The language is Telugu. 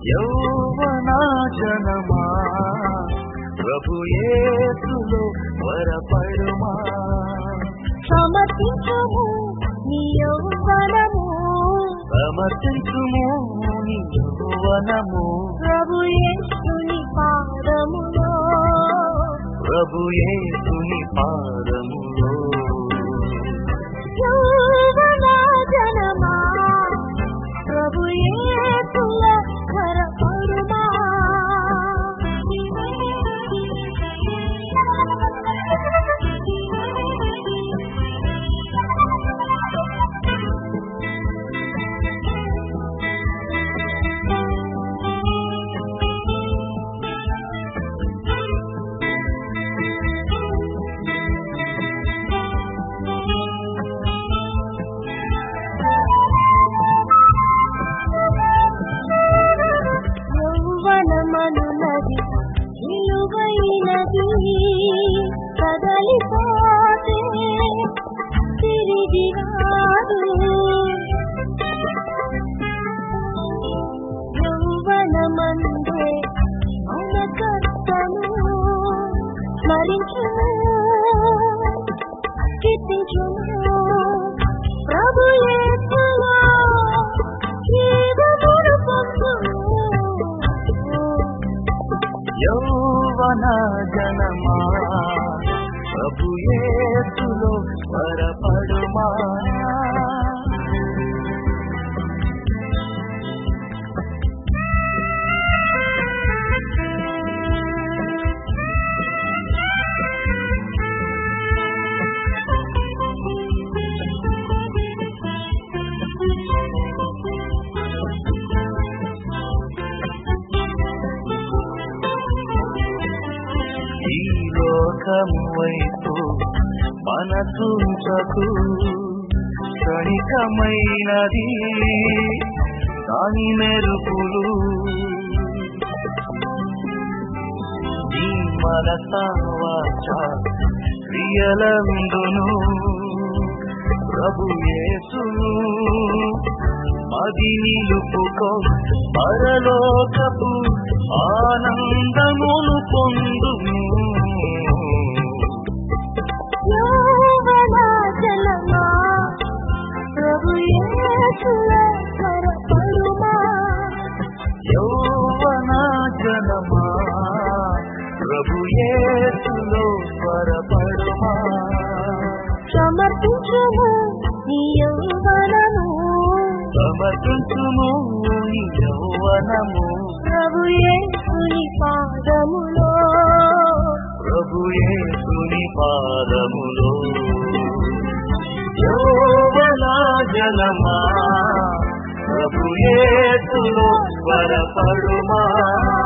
యౌవనాశనమా ప్రభు యేసులో వరపడుమా సమర్పించుము నీ యౌవనము సమర్పించుము నీ యౌవనము ప్రభు యేసుని పాదములో ప్రభు యేసుని పాదములో యౌవన జనమా ప్రభు యేసుల త్వరపడుమా యౌవనమనున్నది విలువైనది కదలిపోతే తిరిగి రాదు యౌవనమందే అవునకర్తను స్మరించును కీర్తించును ప్రభు యేసులో జీవమును పొందును యౌవన జనమా ప్రభు యేసులో వరపడుమా ఈ లోకము వైపు మనసుంచకు క్షణికమైనది దాని మెరుపులు నీ మనసావాచ క్రియలందును ప్రభు యేసును మది నిలుపుకో పరలోకపు ఆనందమును పొందుము యౌవన జనమా ప్రభు యేసుల త్వరపడుమా యౌవన జనమా ప్రభు యేసులో స్వరపడుమా సమర్పించుము నీ యౌవనము సమర్పించుము నీ యౌవనము ప్రభు యేసుని పాదములో ప్రభు యేసుని పాదములో యౌవన జనమా ప్రభు యేసులో స్వరపడుమా